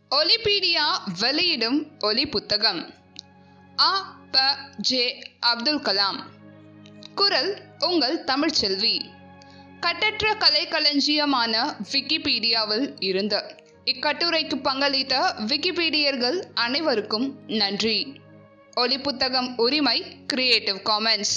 ஒலிபீடியா வெளியிடும் ஒலி புத்தகம் ஆ ப ஜே அப்துல் கலாம் குரல் உங்கள் தமிழ்ச்செல்வி கட்டற்ற கலைக்களஞ்சியமான விக்கிபீடியாவில் இருந்து இக்கட்டுரைக்கு பங்களித்த விக்கிபீடியர்கள் அனைவருக்கும் நன்றி ஒலி புத்தகம் உரிமை creative commons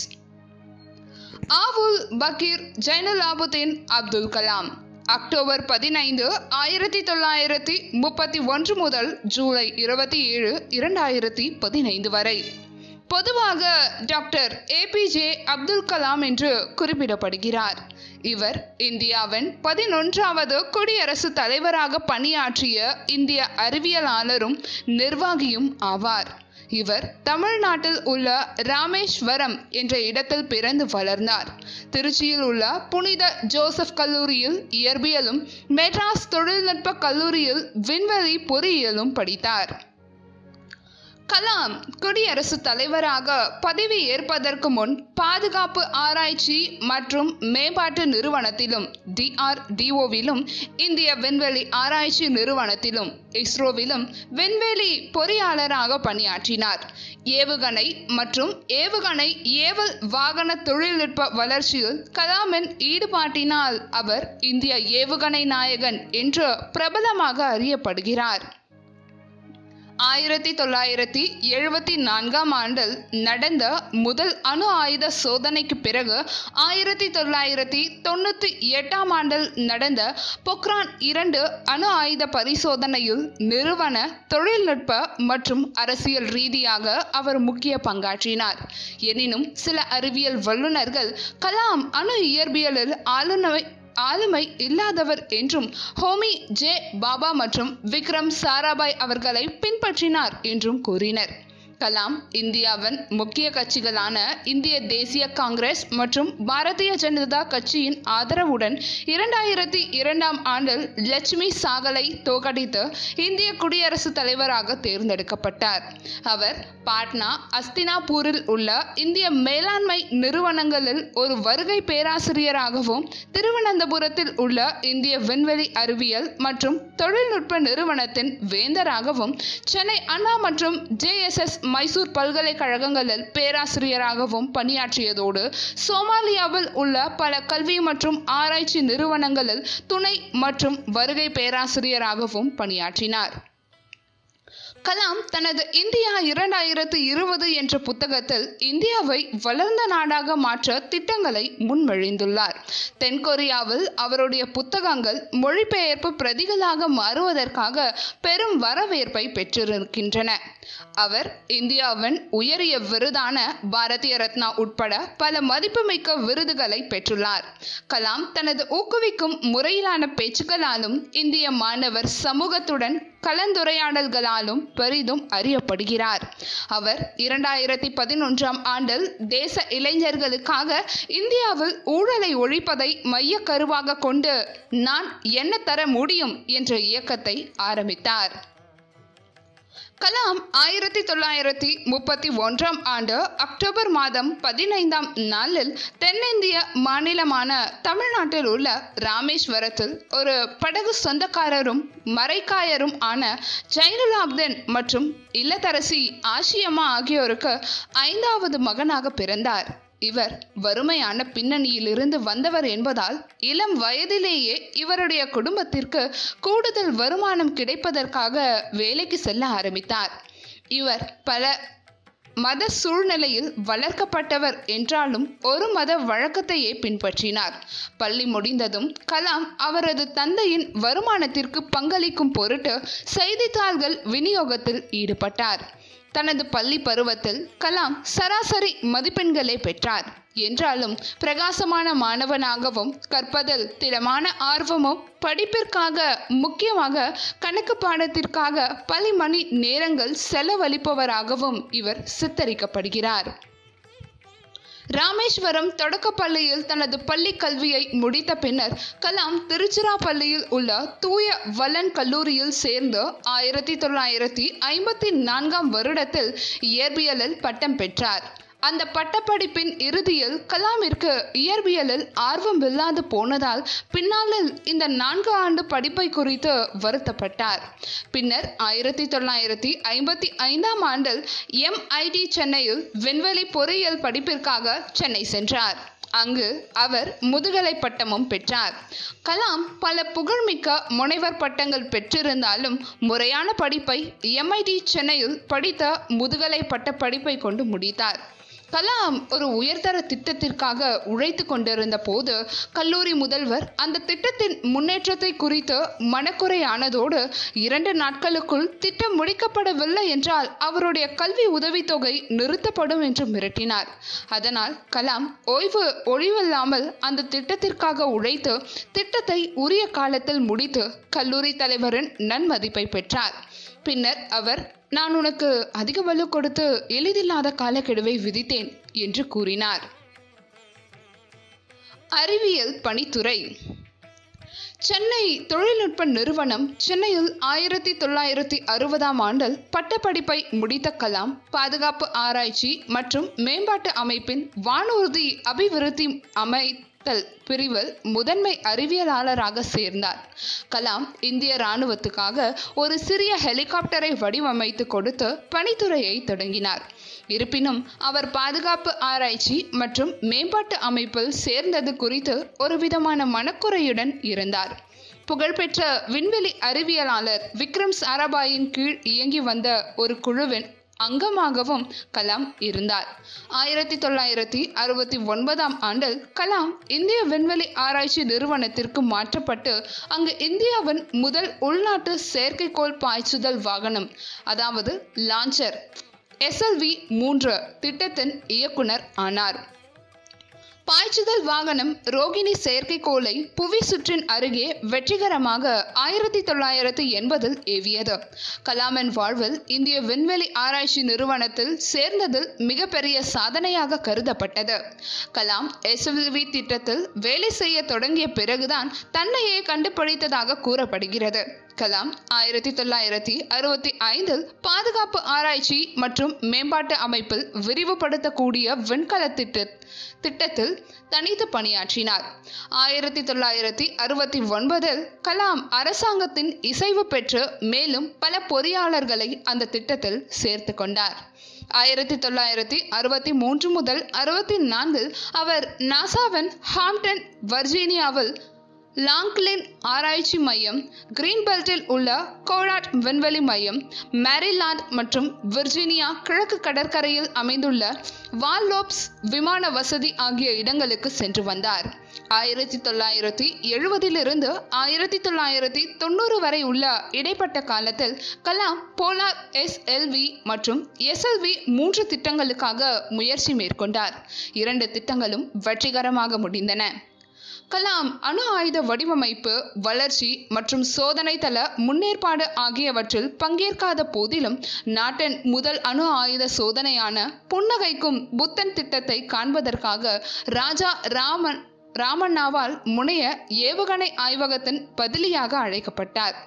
Avul Pakir Jainulabdeen Abdul Kalam October பதினைந்து ஆயிரத்தி தொள்ளாயிரத்தி முப்பத்தி ஒன்று முதல் ஜூலை இருபத்தி ஏழு இரண்டாயிரத்தி பதினைந்து வரை பொதுவாக டாக்டர் ஏபிஜே அப்துல் கலாம் என்று குறிப்பிடப்படுகிறார் இவர் இந்தியாவின் பதினொன்றாவது குடியரசுத் தலைவராக பணியாற்றிய இந்திய அறிவியலாளரும் நிர்வாகியும் ஆவார் இவர் தமிழ்நாட்டில் உள்ள ராமேஸ்வரம் என்ற இடத்தில் பிறந்து வளர்ந்தார் திருச்சியில் உள்ள புனித ஜோசப் கல்லூரியில் இயற்பியலும் மெட்ராஸ் தொழில்நுட்ப கல்லூரியில் விண்வெளி பொறியியலும் படித்தார் கலாம் குடியரசுத் தலைவராக பதவி ஏற்பதற்கு முன் பாதுகாப்பு ஆராய்ச்சி மற்றும் மேம்பாட்டு நிறுவனத்திலும் டிஆர்டிஓவிலும் இந்திய விண்வெளி ஆராய்ச்சி நிறுவனத்திலும் இஸ்ரோவிலும் விண்வெளி பொறியாளராக பணியாற்றினார் ஏவுகணை மற்றும் ஏவுகணை ஏவல் வாகன தொழில்நுட்ப வளர்ச்சியில் கலாமின் ஈடுபாட்டினால் அவர் இந்திய ஏவுகணை நாயகன் என்று பிரபலமாக அறியப்படுகிறார் ஆயிரத்தி தொள்ளாயிரத்தி எழுபத்தி நான்காம் ஆண்டில் நடந்த முதல் அணு ஆயுத சோதனைக்கு பிறகு ஆயிரத்தி தொள்ளாயிரத்தி தொண்ணூற்றி எட்டாம் ஆண்டில் நடந்த பொக்ரான் இரண்டு அணு ஆயுத பரிசோதனையில் நிறுவன தொழில்நுட்ப மற்றும் அரசியல் ரீதியாக அவர் முக்கிய பங்காற்றினார் எனினும் சில அறிவியல் வல்லுநர்கள் கலாம் அணு இயற்பியலில் ஆளுநரை ஆளுமை இல்லாதவர் என்றும் ஹோமி ஜே பாபா மற்றும் விக்ரம் சாராபாய் அவர்களை பின்பற்றினார் என்றும் கூறினர் கலாம் இந்தியாவின் முக்கிய கட்சிகளான இந்திய தேசிய காங்கிரஸ் மற்றும் பாரதிய ஜனதா கட்சியின் ஆதரவுடன் இரண்டாயிரத்தி இரண்டாம் ஆண்டில் லட்சுமி சாகலை தோற்கடித்து இந்திய குடியரசுத் தலைவராக தேர்ந்தெடுக்கப்பட்டார் அவர் பாட்னா அஸ்தினாபூரில் உள்ள இந்திய மேலாண்மை நிறுவனங்களில் ஒரு வருகை பேராசிரியராகவும் திருவனந்தபுரத்தில் உள்ள இந்திய விண்வெளி அறிவியல் மற்றும் தொழில்நுட்ப நிறுவனத்தின் வேந்தராகவும் சென்னை அண்ணா மற்றும் ஜேஎஸ்எஸ் மைசூர் பல்கலைக்கழகங்களில் பேராசிரியராகவும் பணியாற்றியதோடு சோமாலியாவில் உள்ள பல கல்வி மற்றும் ஆராய்ச்சி நிறுவனங்களில் துணை மற்றும் வருகை பேராசிரியராகவும் பணியாற்றினார் கலாம் தனது இந்தியா இரண்டாயிரத்து இருபது என்ற புத்தகத்தில் இந்தியாவை வளர்ந்த நாடாக மாற்ற திட்டங்களை முன்மொழிந்துள்ளார் தென்கொரியாவில் அவருடைய புத்தகங்கள் மொழிபெயர்ப்பு பிரதிகளாக மாறுவதற்காக பெரும் வரவேற்பை பெற்றிருக்கின்றன அவர் இந்தியாவின் உயரிய விருதான பாரதிய ரத்னா உட்பட பல மதிப்புமிக்க விருதுகளை பெற்றுள்ளார் கலாம் தனது ஊக்குவிக்கும் முறையிலான பேச்சுக்களாலும் இந்திய மாணவர் சமூகத்துடன் கலந்துரையாடல்களாலும் பெரிதும் அறியப்படுகிறார் அவர் இரண்டாயிரத்தி பதினொன்றாம் ஆண்டில் தேச இளைஞர்களுக்காக இந்தியாவில் ஊழலை ஒழிப்பதை மைய கருவாக கொண்டு நான் என்ன தர முடியும் என்ற இயக்கத்தை ஆரம்பித்தார் கலாம் ஆயிரத்தி தொள்ளாயிரத்தி முப்பத்தி ஒன்றாம் ஆண்டு அக்டோபர் மாதம் பதினைந்தாம் நாளில் தென்னிந்திய மாநிலமான தமிழ்நாட்டில் உள்ள ராமேஸ்வரத்தில் ஒரு படகு சொந்தக்காரரும் மறைக்காயரும் ஆன ஜைனுலாப்தன் மற்றும் இல்லத்தரசி ஆஷியம்மா ஆகியோருக்கு ஐந்தாவது மகனாக பிறந்தார் இவர் வறுமையான பின்னணியிலிருந்து வந்தவர் என்பதால் இளம் வயதிலேயே இவருடைய குடும்பத்திற்கு கூடுதல் வருமானம் கிடைப்பதற்காக வேலைக்கு செல்ல ஆரம்பித்தார் இவர் பல மத சூழ்நிலையில் வளர்க்கப்பட்டவர் என்றாலும் ஒரு மத வழக்கத்தையே பின்பற்றினார் பள்ளி முடிந்ததும் கலாம் அவரது தந்தையின் வருமானத்திற்கு பங்களிக்கும் பொருட்டு செய்தித்தாள்கள் விநியோகத்தில் ஈடுபட்டார் தனது பள்ளி பருவத்தில் கலாம் சராசரி மதிப்பெண்களை பெற்றார் என்றாலும் பிரகாசமான மாணவனாகவும் கற்பதில் திடமான ஆர்வமும் படிப்பிற்காக முக்கியமாக கணக்கு பாடத்திற்காக பல மணி நேரங்கள் செலவழிப்பவராகவும் இவர் சித்தரிக்கப்படுகிறார் ராமேஸ்வரம் தொடக்கப்பள்ளியில் தனது பள்ளி கல்வியை முடித்த பின்னர் கலாம் திருச்சிராப்பள்ளியில் உள்ள தூய வல்லன் கல்லூரியில் சேர்ந்து ஆயிரத்தி தொள்ளாயிரத்தி ஐம்பத்தி நான்காம் வருடத்தில் இயற்பியலில் பட்டம் பெற்றார் அந்த பட்டப்படிப்பின் இறுதியில் கலாமிற்கு இயற்பியலில் ஆர்வம் இல்லாது போனதால் பின்னாளில் இந்த நான்கு ஆண்டு படிப்பை குறித்து வருத்தப்பட்டார் பின்னர் ஆயிரத்தி தொள்ளாயிரத்தி ஐம்பத்தி ஐந்தாம் ஆண்டில் எம்ஐடி சென்னையில் விண்வெளி பொறியியல் படிப்பிற்காக சென்னை சென்றார் அங்கு அவர் முதுகலை பட்டமும் பெற்றார் கலாம் பல புகழ்மிக்க முனைவர் பட்டங்கள் பெற்றிருந்தாலும் முறையான படிப்பை எம்ஐடி சென்னையில் படித்த முதுகலை பட்ட படிப்பை கொண்டு முடித்தார் கலாம் ஒரு உயர்தர திட்டத்திற்காக உழைத்து கொண்டிருந்த போது கல்லூரி முதல்வர் அந்த திட்டத்தின் முன்னேற்றத்தை குறித்து மனக்குறையானதோடு இரண்டு நாட்களுக்குள் திட்டம் முடிக்கப்படவில்லை என்றால் அவருடைய கல்வி உதவித்தொகை நிறுத்தப்படும் என்று மிரட்டினார் அதனால் கலாம் ஓய்வு ஒழிவில்லாமல் அந்த திட்டத்திற்காக உழைத்து திட்டத்தை உரிய காலத்தில் முடித்து கல்லூரி தலைவரின் நன்மதிப்பை பெற்றார் பின்னர் அவர் நான் உனக்கு அதிக வலு கொடுத்து எளிதில்லாத காலக்கெடுவை விதித்தேன் என்று கூறினார் அறிவியல் பணித்துறை சென்னை தொழில்நுட்ப நிறுவனம் சென்னையில் ஆயிரத்தி தொள்ளாயிரத்தி அறுபதாம் ஆண்டில் பட்டப்படிப்பை முடித்த கலாம் பாதுகாப்பு ஆராய்ச்சி மற்றும் மேம்பாட்டு அமைப்பின் வானூர்தி அபிவிருத்தி அமைத்தல் பிரிவில் முதன்மை அறிவியலாளராக சேர்ந்தார் கலாம் இந்திய இராணுவத்துக்காக ஒரு சிறிய ஹெலிகாப்டரை வடிவமைத்து கொடுத்து பணித்துறையை தொடங்கினார் இருப்பினும் அவர் பாதுகாப்பு ஆராய்ச்சி மற்றும் மேம்பாட்டு அமைப்பில் சேர்ந்தது குறித்து ஒரு விதமான மனக்குறையுடன் இருந்தார் புகழ்பெற்ற விண்வெளி அறிவியலாளர் விக்ரம் சாராபாயின் கீழ் இயங்கி வந்த ஒரு குழுவின் அங்கமாகவும் கலாம் இருந்தார் ஆயிரத்தி தொள்ளாயிரத்தி அறுபத்தி ஒன்பதாம் ஆண்டில் கலாம் இந்திய விண்வெளி ஆராய்ச்சி நிறுவனத்திற்கு மாற்றப்பட்டு அங்கு இந்தியாவின் முதல் உள்நாட்டு செயற்கைக்கோள் பாய்ச்சுதல் வாகனம் அதாவது லான்ச்சர் எஸ்எல்வி மூன்று திட்டத்தின் இயக்குனர் ஆனார் பாய்ச்சுதல் வாகனம் ரோகிணி செயற்கைக்கோளை புவி சுற்றின் அருகே வெற்றிகரமாக ஆயிரத்தி தொள்ளாயிரத்தி எண்பதில் ஏவியது கலாமின் வாழ்வில் இந்திய விண்வெளி ஆராய்ச்சி நிறுவனத்தில் சேர்ந்ததில் மிகப்பெரிய சாதனையாக கருதப்பட்டது கலாம் எஸ்எல்வி திட்டத்தில் வேலை செய்ய தொடங்கிய பிறகுதான் தன்னையே கண்டுபிடித்ததாக கூறப்படுகிறது கலாம் ஆயிரத்தி தொள்ளாயிரத்தி அறுபத்தி ஐந்தில் பாதுகாப்பு ஆராய்ச்சி மற்றும் மேம்பாட்டு அமைப்பில் விரிவுபடுத்தக்கூடிய விண்கல திட்ட திட்டத்தில் தனித்து பணியாற்றினார் ஆயிரத்தி தொள்ளாயிரத்தி அறுபத்தி ஒன்பதில் கலாம் அரசாங்கத்தின் இசைவு பெற்று மேலும் பல பொறியாளர்களை அந்த திட்டத்தில் சேர்த்து கொண்டார் ஆயிரத்தி தொள்ளாயிரத்தி அறுபத்தி மூன்று முதல் அறுபத்தி நான்கில் அவர் நாசாவின் ஹாம்டன் வர்ஜீனியாவில் லாங்க்லின் ஆராய்ச்சி மையம் கிரீன் பெல்ட்டில் உள்ள கோடாட் விண்வெளி மையம் மேரிலாண்ட் மற்றும் விர்ஜீனியா கிழக்கு கடற்கரையில் அமைந்துள்ள வால்லோப்ஸ் விமான வசதி ஆகிய இடங்களுக்கு சென்று வந்தார் ஆயிரத்தி தொள்ளாயிரத்தி எழுபதிலிருந்து ஆயிரத்தி தொள்ளாயிரத்தி தொண்ணூறு வரை உள்ள இடைப்பட்ட காலத்தில் கலாம் போலார் எஸ்எல்வி மற்றும் எஸ்எல்வி மூன்று திட்டங்களுக்காக முயற்சி மேற்கொண்டார் இரண்டு திட்டங்களும் வெற்றிகரமாக முடிந்தன கலாம் அணு ஆயுத வடிவமைப்பு வளர்ச்சி மற்றும் சோதனை தள முன்னேற்பாடு ஆகியவற்றில் பங்கேற்காத போதிலும் நாட்டின் முதல் அணு ஆயுத சோதனையான புன்னகைக்கும் புத்தன் திட்டத்தை காண்பதற்காக ராஜா ராமன் ராமண்ணாவால் முனைய ஏவுகணை ஆய்வகத்தின் பதிலியாக அழைக்கப்பட்டார்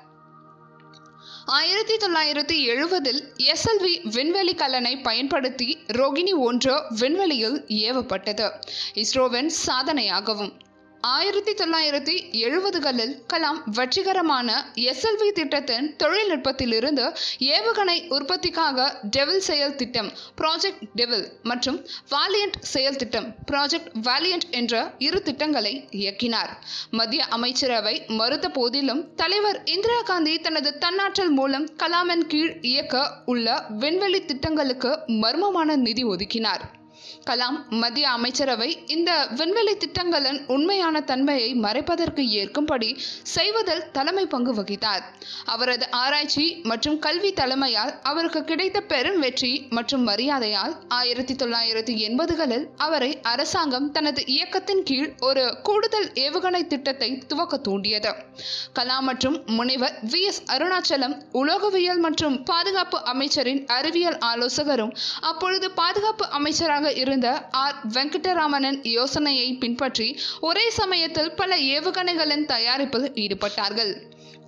ஆயிரத்தி தொள்ளாயிரத்தி எழுபதில் எஸ்எல்வி விண்வெளி கலனை பயன்படுத்தி ரோகிணி ஒன்று விண்வெளியில் ஏவப்பட்டது இஸ்ரோவின் சாதனையாகவும் ஆயிரத்தி தொள்ளாயிரத்தி எழுபதுகளில் கலாம் வெற்றிகரமான எஸ்எல்வி திட்டத்தின் தொழில்நுட்பத்திலிருந்து ஏவுகணை உற்பத்திக்காக டெவில் செயல் திட்டம் ப்ராஜெக்ட் டெவில் மற்றும் வாலியன்ட் செயல் திட்டம் ப்ராஜெக்ட் வாலியன்ட் என்ற இரு திட்டங்களை இயக்கினார் மத்திய அமைச்சரவை மறுத்த போதிலும் தலைவர் இந்திரா காந்தி தனது தன்னாற்றல் மூலம் கலாமின் கீழ் இயக்க உள்ள விண்வெளி திட்டங்களுக்கு மர்மமான நிதி ஒதுக்கினார் கலாம் மத்திய அமைச்சரவை இந்த விண்வெளி திட்டங்களின் உண்மையான தன்மையை மறைப்பதற்கு ஏற்கும்படி செய்வதில் தலைமை பங்கு வகித்தார் அவரது ஆராய்ச்சி மற்றும் கல்வி தலைமையால் அவருக்கு கிடைத்த பெரும் வெற்றி மற்றும் மரியாதையால் ஆயிரத்தி தொள்ளாயிரத்தி எண்பதுகளில் அவரை அரசாங்கம் தனது இயக்கத்தின் கீழ் ஒரு கூடுதல் ஏவுகணை திட்டத்தை துவக்க தூண்டியது கலாம் மற்றும் முனைவர் வி எஸ் அருணாச்சலம் உலோகவியல் மற்றும் பாதுகாப்பு அமைச்சரின் அறிவியல் ஆலோசகரும் அப்பொழுது பாதுகாப்பு அமைச்சராக இருந்த ஆர் வெங்கடராமனின் யோசனையை பின்பற்றி ஒரே சமயத்தில் பல ஏவுகணைகளின் தயாரிப்பில் ஈடுபட்டார்கள்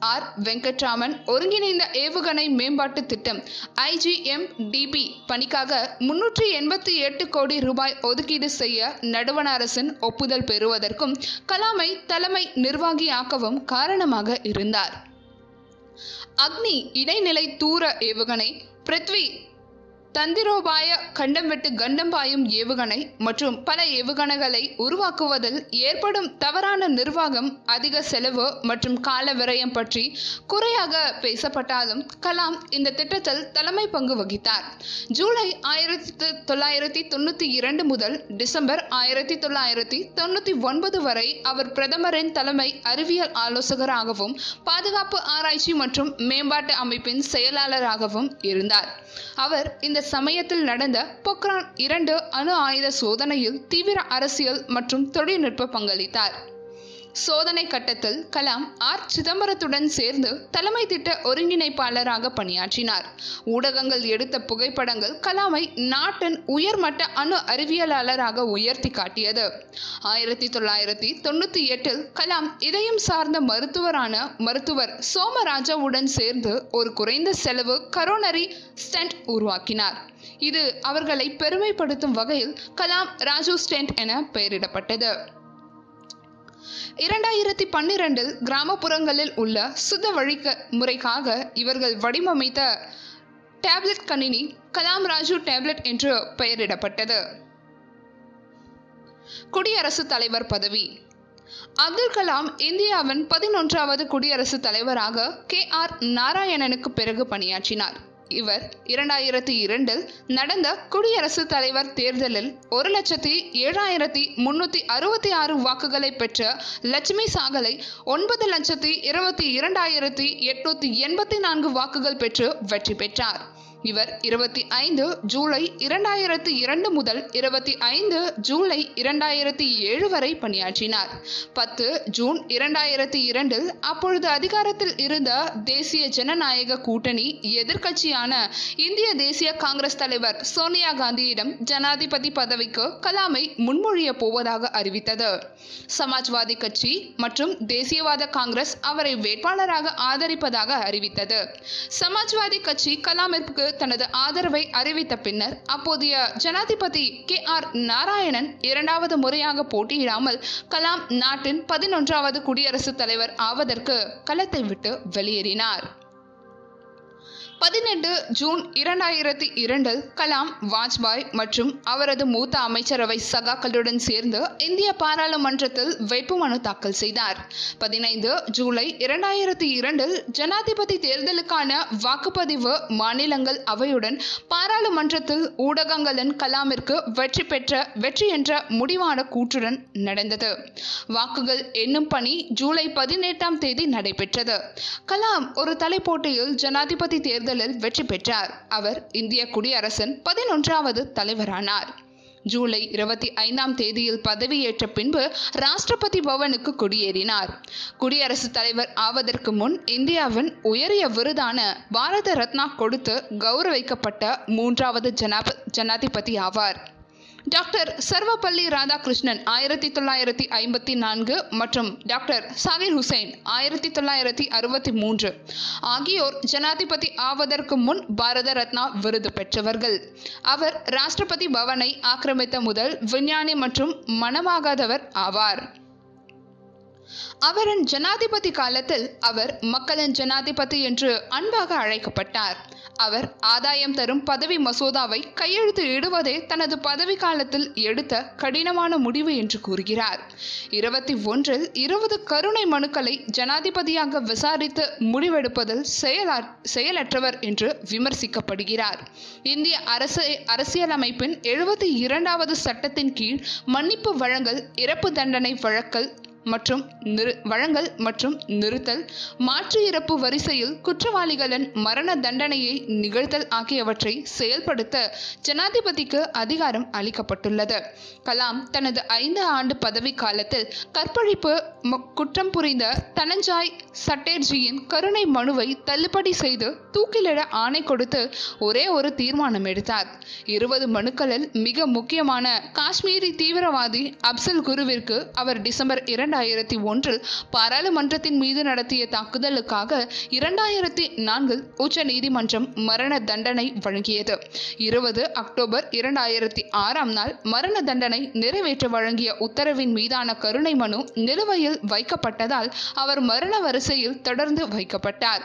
ஆர் வெங்கட்ராமன் ஒருங்கிணைந்த ஏவுகணை மேம்பாட்டு திட்டம் ஐஜிஎம்டிபி பணிக்காக முன்னூற்றி எண்பத்தி எட்டு கோடி ரூபாய் ஒதுக்கீடு செய்ய நடுவண அரசின் ஒப்புதல் பெறுவதற்கும் கலாமை தலைமை நிர்வாகியாக்கவும் காரணமாக இருந்தார் அக்னி இடைநிலை தூர ஏவுகணை பிருத்வி தந்திரோபாய கண்டம் விட்டு கண்டம் பாயும் ஏவுகணை மற்றும் பல ஏவுகணைகளை உருவாக்குவதில் ஏற்படும் தவறான நிர்வாகம் அதிக செலவு மற்றும் கால விரயம் பற்றி குறையாக பேசப்பட்டாலும் கலாம் இந்த திட்டத்தில் தலைமை பங்கு வகித்தார் ஜூலை ஆயிரத்தி தொள்ளாயிரத்தி தொண்ணூற்றி இரண்டு முதல் டிசம்பர் ஆயிரத்தி தொள்ளாயிரத்தி தொண்ணூற்றி ஒன்பது வரை அவர் பிரதமரின் தலைமை அறிவியல் ஆலோசகராகவும் பாதுகாப்பு ஆராய்ச்சி மற்றும் மேம்பாட்டு அமைப்பின் செயலாளராகவும் இருந்தார் அவர் இந்த சமயத்தில் நடந்த பொக்ரான் இரண்டு அணு ஆயுத சோதனையில் தீவிர அரசியல் மற்றும் தொழில்நுட்ப பங்களித்தார் சோதனை கட்டத்தில் கலாம் ஆர் சிதம்பரத்துடன் சேர்ந்து தலைமை திட்ட ஒருங்கிணைப்பாளராக பணியாற்றினார் ஊடகங்கள் எடுத்த புகைப்படங்கள் கலாமை நாட்டின் உயர்மட்ட அணு அறிவியலாளராக உயர்த்தி காட்டியது ஆயிரத்தி தொள்ளாயிரத்தி தொண்ணூற்றி எட்டில் கலாம் இதயம் சார்ந்த மருத்துவரான மருத்துவர் சோமராஜாவுடன் சேர்ந்து ஒரு குறைந்த செலவு கரோனரி ஸ்டென்ட் உருவாக்கினார் இது அவர்களை பெருமைப்படுத்தும் வகையில் கலாம் ராஜு ஸ்டென்ட் என பெயரிடப்பட்டது இரண்டாயிரத்தி பன்னிரண்டில் கிராமப்புறங்களில் உள்ள சுத்த வழிக்க முறைக்காக இவர்கள் வடிவமைத்த டேப்லெட் கணினி கலாம் ராஜு டேப்லெட் என்று பெயரிடப்பட்டது குடியரசுத் தலைவர் பதவி அப்துல் கலாம் இந்தியாவின் பதினொன்றாவது குடியரசுத் தலைவராக கே ஆர் நாராயணனுக்கு பிறகு பணியாற்றினார் இவர் இரண்டாயிரத்தி இரண்டில் நடந்த குடியரசுத் தலைவர் தேர்தலில் ஒரு லட்சத்தி ஏழாயிரத்தி முன்னூற்றி அறுபத்தி ஆறு வாக்குகளை பெற்ற லட்சுமி சாகலை ஒன்பது லட்சத்தி இருபத்தி இரண்டாயிரத்தி எட்நூத்தி எண்பத்தி நான்கு வாக்குகள் பெற்று வெற்றி பெற்றார் இவர் இருபத்தி ஐந்து ஜூலை இரண்டாயிரத்தி இரண்டு முதல் இருபத்தி ஐந்து ஜூலை இரண்டாயிரத்தி ஏழு வரை பணியாற்றினார் பத்து ஜூன் இரண்டாயிரத்தி இரண்டில் அப்பொழுது அதிகாரத்தில் இருந்த தேசிய ஜனநாயக கூட்டணி எதிர்க்கட்சியான இந்திய தேசிய காங்கிரஸ் தலைவர் சோனியா காந்தியிடம் ஜனாதிபதி பதவிக்கு கலாமை முன்மொழிய போவதாக அறிவித்தது சமாஜ்வாதி கட்சி மற்றும் தேசியவாத காங்கிரஸ் அவரை வேட்பாளராக ஆதரிப்பதாக அறிவித்தது சமாஜ்வாதி கட்சி கலாமிற்கு தனது ஆதரவை அறிவித்த பின்னர் அப்போதைய ஜனாதிபதி கே ஆர் நாராயணன் இரண்டாவது முறையாக போட்டியிடாமல் கலாம் நாட்டின் பதினொன்றாவது குடியரசுத் தலைவர் ஆவதற்கு களத்தை விட்டு வெளியேறினார் பதினெட்டு ஜூன் இரண்டாயிரத்தி இரண்டில் கலாம் வாஜ்பாய் மற்றும் அவரது மூத்த அமைச்சரவை சகாக்களுடன் சேர்ந்து இந்திய பாராளுமன்றத்தில் வேட்புமனு தாக்கல் செய்தார் பதினைந்து ஜூலை இரண்டாயிரத்தி இரண்டில் ஜனாதிபதி தேர்தலுக்கான வாக்குப்பதிவு மாநிலங்கள் அவையுடன் பாராளுமன்றத்தில் ஊடகங்களின் கலாமிற்கு வெற்றி பெற்ற வெற்றி என்ற முடிவான கூற்றுடன் நடந்தது வாக்குகள் எண்ணும் பணி ஜூலை பதினெட்டாம் தேதி நடைபெற்றது கலாம் ஒரு தலைப்போட்டியில் ஜனாதிபதி தேர்தல் தேர்தலில் வெற்றி பெற்றார் அவர் இந்திய குடியரசின் பதினொன்றாவது தலைவரானார் ஜூலை இருபத்தி ஐந்தாம் தேதியில் பதவியேற்ற பின்பு ராஷ்டிரபதி பவனுக்கு குடியேறினார் குடியரசுத் தலைவர் ஆவதற்கு முன் இந்தியாவின் உயரிய விருதான பாரத ரத்னா கொடுத்து கௌரவிக்கப்பட்ட மூன்றாவது ஜனாப ஜனாதிபதி ஆவார் டாக்டர் சர்வப்பள்ளி ராதாகிருஷ்ணன் ஆயிரத்தி தொள்ளாயிரத்தி ஐம்பத்தி நான்கு மற்றும் டாக்டர் சாகிர் ஹுசைன் ஆயிரத்தி தொள்ளாயிரத்தி அறுபத்தி மூன்று ஆகியோர் ஜனாதிபதி ஆவதற்கு முன் பாரத ரத்னா விருது பெற்றவர்கள் அவர் ராஷ்டிரபதி பவனை ஆக்கிரமித்த முதல் விஞ்ஞானி மற்றும் மனமாகாதவர் ஆவார் அவரின் ஜனாதிபதி காலத்தில் அவர் மக்களின் ஜனாதிபதி என்று அன்பாக அழைக்கப்பட்டார் அவர் ஆதாயம் தரும் பதவி மசோதாவை கையெழுத்து இடுவதே தனது பதவி காலத்தில் எடுத்த கடினமான முடிவு என்று கூறுகிறார் இருபத்தி ஒன்றில் இருபது கருணை மனுக்களை ஜனாதிபதியாக விசாரித்து முடிவெடுப்பதில் செயலா செயலற்றவர் என்று விமர்சிக்கப்படுகிறார் இந்திய அரசு அரசியலமைப்பின் எழுபத்தி இரண்டாவது சட்டத்தின் கீழ் மன்னிப்பு வழங்கல் இறப்பு தண்டனை வழக்கல் மற்றும் நிறு வழங்கல் மற்றும் நிறுத்தல் மாற்று இறப்பு வரிசையில் குற்றவாளிகளின் மரண தண்டனையை நிகழ்த்தல் ஆகியவற்றை செயல்படுத்த ஜனாதிபதிக்கு அதிகாரம் அளிக்கப்பட்டுள்ளது கலாம் தனது ஐந்து ஆண்டு பதவி காலத்தில் கற்பழிப்பு ம- குற்றம் புரிந்த தனஞ்சாய் சட்டேர்ஜியின் கருணை மனுவை தள்ளுபடி செய்து தூக்கிலிட ஆணை கொடுத்து ஒரே ஒரு தீர்மானம் எடுத்தார் இருபது மனுக்களில் மிக முக்கியமான காஷ்மீரி தீவிரவாதி அப்சல் குருவிற்கு அவர் டிசம்பர் இரண்டாயிரத்தி இரண்டாயிரத்தி ஒன்றில் பாராளுமன்றத்தின் மீது நடத்திய தாக்குதலுக்காக இரண்டாயிரத்தி நான்கில் உச்ச நீதிமன்றம் மரண தண்டனை வழங்கியது இருபது அக்டோபர் இரண்டாயிரத்தி ஆறாம் நாள் மரண தண்டனை நிறைவேற்ற வழங்கிய உத்தரவின் மீதான கருணை மனு நிலுவையில் வைக்கப்பட்டதால் அவர் மரண வரிசையில் தொடர்ந்து வைக்கப்பட்டார்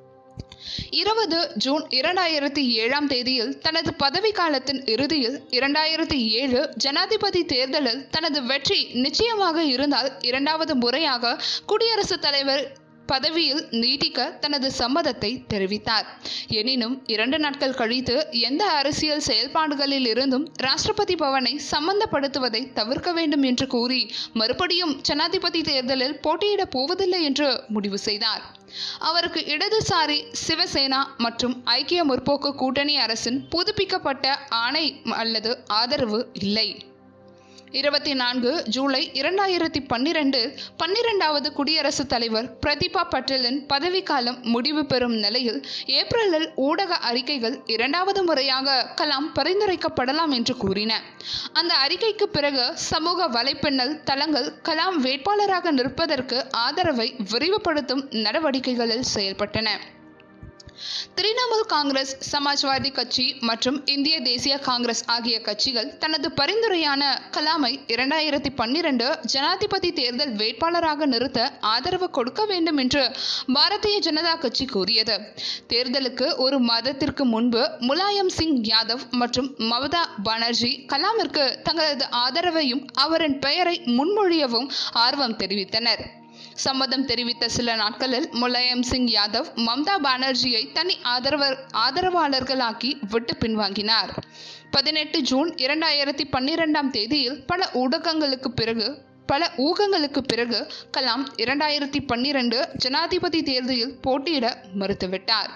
இருபது ஜூன் இரண்டாயிரத்தி ஏழாம் தேதியில் தனது பதவி காலத்தின் இறுதியில் இரண்டாயிரத்தி ஏழு ஜனாதிபதி தேர்தலில் தனது வெற்றி நிச்சயமாக இருந்தால் இரண்டாவது முறையாக குடியரசுத் தலைவர் பதவியில் நீட்டிக்க தனது சம்மதத்தை தெரிவித்தார் எனினும் இரண்டு நாட்கள் கழித்து எந்த அரசியல் செயல்பாடுகளில் இருந்தும் ராஷ்டிரபதி பவனை சம்பந்தப்படுத்துவதை தவிர்க்க வேண்டும் என்று கூறி மறுபடியும் ஜனாதிபதி தேர்தலில் போட்டியிடப் போவதில்லை என்று முடிவு செய்தார் அவருக்கு இடதுசாரி சிவசேனா மற்றும் ஐக்கிய முற்போக்கு கூட்டணி அரசின் புதுப்பிக்கப்பட்ட ஆணை அல்லது ஆதரவு இல்லை இருபத்தி நான்கு ஜூலை இரண்டாயிரத்தி பன்னிரண்டு பன்னிரெண்டாவது குடியரசுத் தலைவர் பிரதிபா பட்டேலின் பதவிக்காலம் முடிவு பெறும் நிலையில் ஏப்ரலில் ஊடக அறிக்கைகள் இரண்டாவது முறையாக கலாம் பரிந்துரைக்கப்படலாம் என்று கூறின அந்த அறிக்கைக்கு பிறகு சமூக வலைப்பின்னல் தளங்கள் கலாம் வேட்பாளராக நிற்பதற்கு ஆதரவை விரிவுபடுத்தும் நடவடிக்கைகளில் செயல்பட்டன திரிணாமுல் காங்கிரஸ் சமாஜ்வாதி கட்சி மற்றும் இந்திய தேசிய காங்கிரஸ் ஆகிய கட்சிகள் தனது பரிந்துரையான கலாமை இரண்டாயிரத்தி பன்னிரண்டு ஜனாதிபதி தேர்தல் வேட்பாளராக நிறுத்த ஆதரவு கொடுக்க வேண்டும் என்று பாரதிய ஜனதா கட்சி கூறியது தேர்தலுக்கு ஒரு மாதத்திற்கு முன்பு முலாயம் சிங் யாதவ் மற்றும் மமதா பானர்ஜி கலாமிற்கு தங்களது ஆதரவையும் அவரின் பெயரை முன்மொழியவும் ஆர்வம் தெரிவித்தனர் சம்மதம் தெரிவித்த சில நாட்களில் முலாயம் சிங் யாதவ் மம்தா பானர்ஜியை தனி ஆதரவர் ஆதரவாளர்களாக்கி விட்டு பின்வாங்கினார் பதினெட்டு ஜூன் இரண்டாயிரத்தி பன்னிரெண்டாம் தேதியில் பல ஊடகங்களுக்கு பிறகு பல ஊகங்களுக்கு பிறகு கலாம் இரண்டாயிரத்தி பன்னிரண்டு ஜனாதிபதி தேர்தலில் போட்டியிட மறுத்துவிட்டார்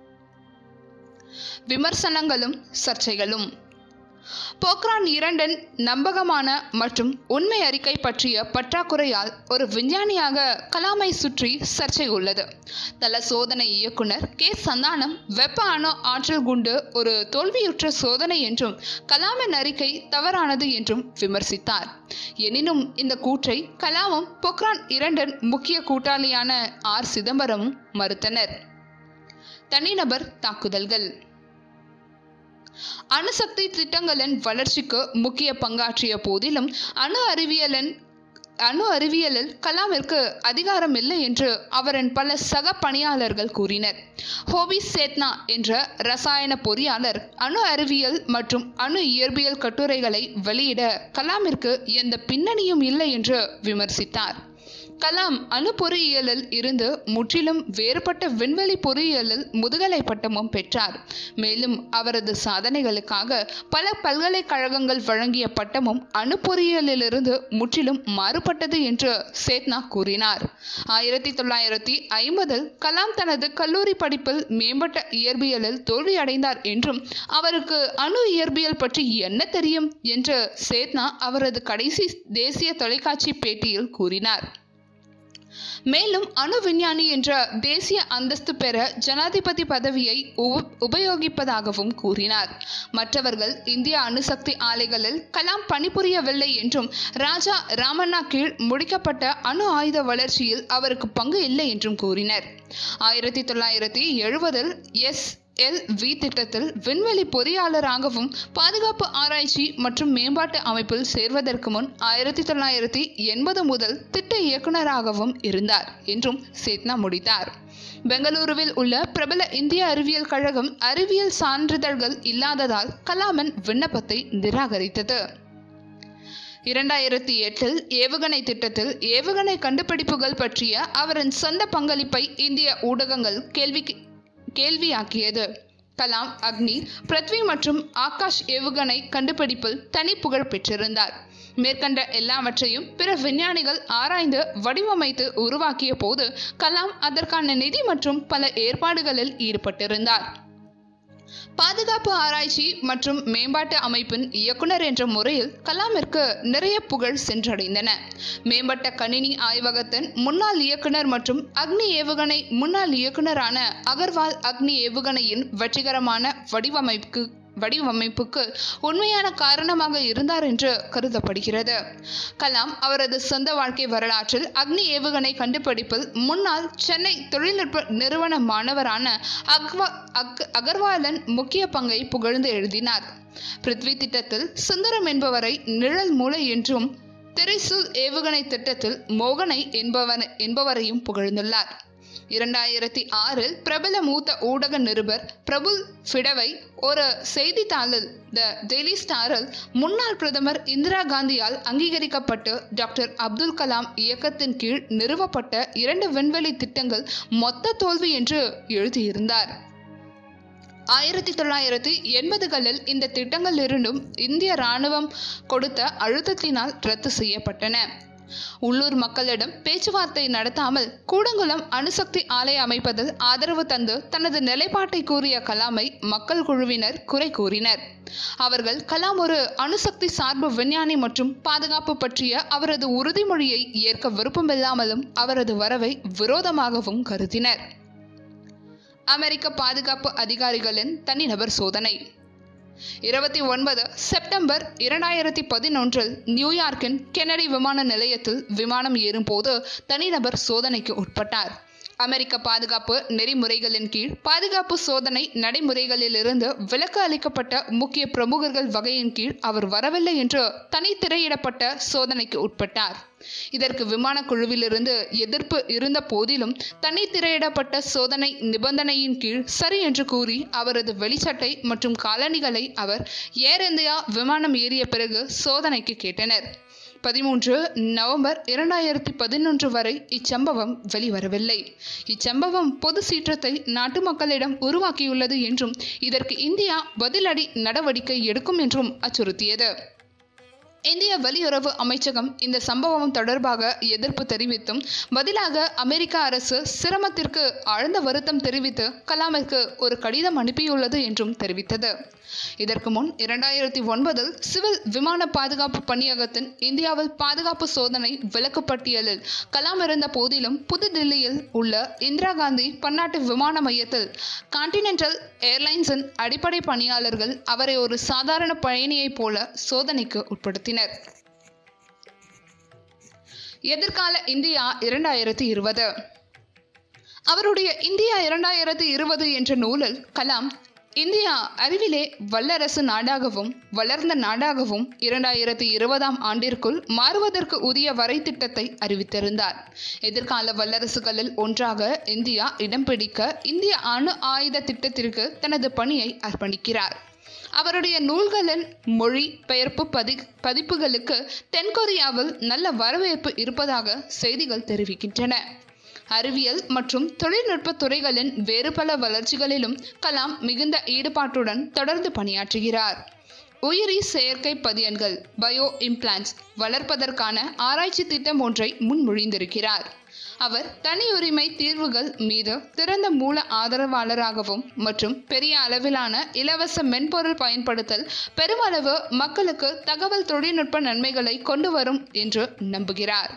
விமர்சனங்களும் சர்ச்சைகளும் போக்ரான் இரண்டின் நம்பகமான மற்றும் உண்மை அறிக்கை பற்றிய பற்றாக்குறையால் ஒரு விஞ்ஞானியாக கலாமை சுற்றி சர்ச்சை உள்ளது தல சோதனை இயக்குனர் கே சந்தானம் வெப்ப அணு ஆற்றல் குண்டு ஒரு தோல்வியுற்ற சோதனை என்றும் கலாமின் அறிக்கை தவறானது என்றும் விமர்சித்தார் எனினும் இந்த கூற்றை கலாமும் பொக்ரான் இரண்டின் முக்கிய கூட்டாளியான ஆர் சிதம்பரமும் மறுத்தனர் தனிநபர் தாக்குதல்கள் அணுசக்தி திட்டங்களின் வளர்ச்சிக்கு முக்கிய பங்காற்றிய போதிலும் அணு அறிவியலின் அணு அறிவியலில் கலாமிற்கு அதிகாரம் இல்லை என்று அவரின் பல சக பணியாளர்கள் கூறினர் ஹோபி சேத்னா என்ற ரசாயன பொறியாளர் அணு அறிவியல் மற்றும் அணு இயற்பியல் கட்டுரைகளை வெளியிட கலாமிற்கு எந்த பின்னணியும் இல்லை என்று விமர்சித்தார் கலாம் அணு பொறியியலில் இருந்து முற்றிலும் வேறுபட்ட விண்வெளி பொறியியலில் முதுகலை பட்டமும் பெற்றார் மேலும் அவரது சாதனைகளுக்காக பல பல்கலைக்கழகங்கள் வழங்கிய பட்டமும் அணு பொறியியலிலிருந்து முற்றிலும் மாறுபட்டது என்று சேத்னா கூறினார் ஆயிரத்தி தொள்ளாயிரத்தி ஐம்பதில் கலாம் தனது கல்லூரி படிப்பில் மேம்பட்ட இயற்பியலில் தோல்வியடைந்தார் என்றும் அவருக்கு அணு இயற்பியல் பற்றி என்ன தெரியும் என்று சேத்னா அவரது கடைசி தேசிய தொலைக்காட்சி பேட்டியில் கூறினார் மேலும் அணு விஞ்ஞானி என்ற தேசிய அந்தஸ்து பெற ஜனாதிபதி பதவியை உப- உபயோகிப்பதாகவும் கூறினார் மற்றவர்கள் இந்திய அணுசக்தி ஆலைகளில் கலாம் பணிபுரியவில்லை என்றும் ராஜா ராமண்ணா கீழ் முடிக்கப்பட்ட அணு ஆயுத வளர்ச்சியில் அவருக்கு பங்கு இல்லை என்றும் கூறினர் ஆயிரத்தி தொள்ளாயிரத்தி எழுபதில் எஸ் எல் வி திட்டத்தில் விண்வெளி பொறியாளராகவும் பாதுகாப்பு ஆராய்ச்சி மற்றும் மேம்பாட்டு அமைப்பில் சேர்வதற்கு முன் ஆயிரத்தி தொள்ளாயிரத்தி எண்பது முதல் திட்ட இயக்குனராகவும் இருந்தார் என்றும் சேத்னா முடித்தார் பெங்களூருவில் உள்ள பிரபல இந்திய அறிவியல் கழகம் அறிவியல் சான்றிதழ்கள் இல்லாததால் கலாமின் விண்ணப்பத்தை நிராகரித்தது இரண்டாயிரத்தி எட்டில் ஏவுகணை திட்டத்தில் ஏவுகணை கண்டுபிடிப்புகள் பற்றிய அவரின் சொந்த பங்களிப்பை இந்திய ஊடகங்கள் கேள்வி கேள்வியாக்கியது கலாம் அக்னி பிருத்வி மற்றும் ஆகாஷ் ஏவுகணை கண்டுபிடிப்பில் தனி புகழ் பெற்றிருந்தார் மேற்கண்ட எல்லாவற்றையும் பிற விஞ்ஞானிகள் ஆராய்ந்து வடிவமைத்து உருவாக்கிய போது கலாம் அதற்கான நிதி மற்றும் பல ஏற்பாடுகளில் ஈடுபட்டிருந்தார் பாதுகாப்பு ஆராய்ச்சி மற்றும் மேம்பாட்டு அமைப்பின் இயக்குனர் என்ற முறையில் கலாமிற்கு நிறைய புகழ் சென்றடைந்தன மேம்பட்ட கணினி ஆய்வகத்தின் முன்னாள் இயக்குனர் மற்றும் அக்னி ஏவுகணை முன்னாள் இயக்குனரான அகர்வால் அக்னி ஏவுகணையின் வெற்றிகரமான வடிவமைப்பு வடிவமைப்புக்கு உண்மையான காரணமாக இருந்தார் என்று கருதப்படுகிறது கலாம் அவரது சொந்த வாழ்க்கை வரலாற்றில் அக்னி ஏவுகணை கண்டுபிடிப்பில் முன்னாள் சென்னை தொழில்நுட்ப நிறுவன மாணவரான அக்வா அக் அகர்வாலன் முக்கிய பங்கை புகழ்ந்து எழுதினார் பிருத்வி திட்டத்தில் சுந்தரம் என்பவரை நிழல் மூளை என்றும் திரிசூல் ஏவுகணை திட்டத்தில் மோகனை என்பவர் என்பவரையும் புகழ்ந்துள்ளார் இரண்டாயிரத்தி ஆறில் பிரபல மூத்த ஊடக நிருபர் பிரபுல் ஃபிடவை ஒரு செய்தித்தாளில் த டெய்லி ஸ்டாரில் முன்னாள் பிரதமர் இந்திரா காந்தியால் அங்கீகரிக்கப்பட்டு டாக்டர் அப்துல் கலாம் இயக்கத்தின் கீழ் நிறுவப்பட்ட இரண்டு விண்வெளி திட்டங்கள் மொத்த தோல்வி என்று எழுதியிருந்தார் ஆயிரத்தி தொள்ளாயிரத்தி எண்பதுகளில் இந்த திட்டங்கள் இருந்தும் இந்திய ராணுவம் கொடுத்த அழுத்தத்தினால் ரத்து செய்யப்பட்டன உள்ளூர் மக்களிடம் பேச்சுவார்த்தை நடத்தாமல் கூடங்குளம் அணுசக்தி ஆலை அமைப்பதில் ஆதரவு தந்து தனது நிலைப்பாட்டை கூறிய கலாமை மக்கள் குழுவினர் குறை கூறினர் அவர்கள் கலாம் ஒரு அணுசக்தி சார்பு விஞ்ஞானி மற்றும் பாதுகாப்பு பற்றிய அவரது உறுதிமொழியை ஏற்க விருப்பமில்லாமலும் அவரது வரவை விரோதமாகவும் கருதினர் அமெரிக்க பாதுகாப்பு அதிகாரிகளின் தனிநபர் சோதனை இருபத்தி ஒன்பது செப்டம்பர் இரண்டாயிரத்தி பதினொன்றில் நியூயார்க்கின் கெனடி விமான நிலையத்தில் விமானம் ஏறும்போது தனிநபர் சோதனைக்கு உட்பட்டார் அமெரிக்க பாதுகாப்பு நெறிமுறைகளின் கீழ் பாதுகாப்பு சோதனை நடைமுறைகளிலிருந்து விலக்கு அளிக்கப்பட்ட முக்கிய பிரமுகர்கள் வகையின் கீழ் அவர் வரவில்லை என்று தனி திரையிடப்பட்ட சோதனைக்கு உட்பட்டார் இதற்கு விமான குழுவிலிருந்து எதிர்ப்பு இருந்த போதிலும் தனி திரையிடப்பட்ட சோதனை நிபந்தனையின் கீழ் சரி என்று கூறி அவரது வெளிச்சட்டை மற்றும் காலணிகளை அவர் ஏர் இந்தியா விமானம் ஏறிய பிறகு சோதனைக்கு கேட்டனர் பதிமூன்று நவம்பர் இரண்டாயிரத்தி பதினொன்று வரை இச்சம்பவம் வெளிவரவில்லை இச்சம்பவம் பொது சீற்றத்தை நாட்டு மக்களிடம் உருவாக்கியுள்ளது என்றும் இதற்கு இந்தியா பதிலடி நடவடிக்கை எடுக்கும் என்றும் அச்சுறுத்தியது இந்திய வெளியுறவு அமைச்சகம் இந்த சம்பவம் தொடர்பாக எதிர்ப்பு தெரிவித்தும் பதிலாக அமெரிக்க அரசு சிரமத்திற்கு ஆழ்ந்த வருத்தம் தெரிவித்து கலாமிற்கு ஒரு கடிதம் அனுப்பியுள்ளது என்றும் தெரிவித்தது இதற்கு முன் இரண்டாயிரத்தி ஒன்பதில் சிவில் விமான பாதுகாப்பு பணியகத்தின் இந்தியாவில் பாதுகாப்பு சோதனை விலக்கு பட்டியலில் கலாம் இருந்த போதிலும் புதுதில்லியில் உள்ள இந்திரா காந்தி பன்னாட்டு விமான மையத்தில் கான்டினென்டல் ஏர்லைன்ஸின் அடிப்படை பணியாளர்கள் அவரை ஒரு சாதாரண பயணியைப் போல சோதனைக்கு உட்படுத்தினர் எதிர்கால இந்தியா இரண்டாயிரத்தி இருபது அவருடைய இந்தியா இரண்டாயிரத்தி இருபது என்ற நூலில் கலாம் இந்தியா அறிவிலே வல்லரசு நாடாகவும் வளர்ந்த நாடாகவும் இரண்டாயிரத்தி இருபதாம் ஆண்டிற்குள் மாறுவதற்கு உரிய வரை திட்டத்தை அறிவித்திருந்தார் எதிர்கால வல்லரசுகளில் ஒன்றாக இந்தியா இடம் பிடிக்க இந்திய அணு ஆயுத திட்டத்திற்கு தனது பணியை அர்ப்பணிக்கிறார் அவருடைய நூல்களின் மொழி பெயர்ப்பு பதி பதிப்புகளுக்கு தென்கொரியாவில் நல்ல வரவேற்பு இருப்பதாக செய்திகள் தெரிவிக்கின்றன அறிவியல் மற்றும் தொழில்நுட்ப துறைகளின் வேறு பல வளர்ச்சிகளிலும் கலாம் மிகுந்த ஈடுபாட்டுடன் தொடர்ந்து பணியாற்றுகிறார் உயிரி செயற்கை பதியன்கள் பயோ இம்ப்ளான்ஸ் வளர்ப்பதற்கான ஆராய்ச்சி திட்டம் ஒன்றை முன்மொழிந்திருக்கிறார் அவர் தனியுரிமை தீர்வுகள் மீது திறந்த மூல ஆதரவாளராகவும் மற்றும் பெரிய அளவிலான இலவச மென்பொருள் பயன்படுத்தல் பெருமளவு மக்களுக்கு தகவல் தொழில்நுட்ப நன்மைகளை கொண்டு வரும் என்று நம்புகிறார்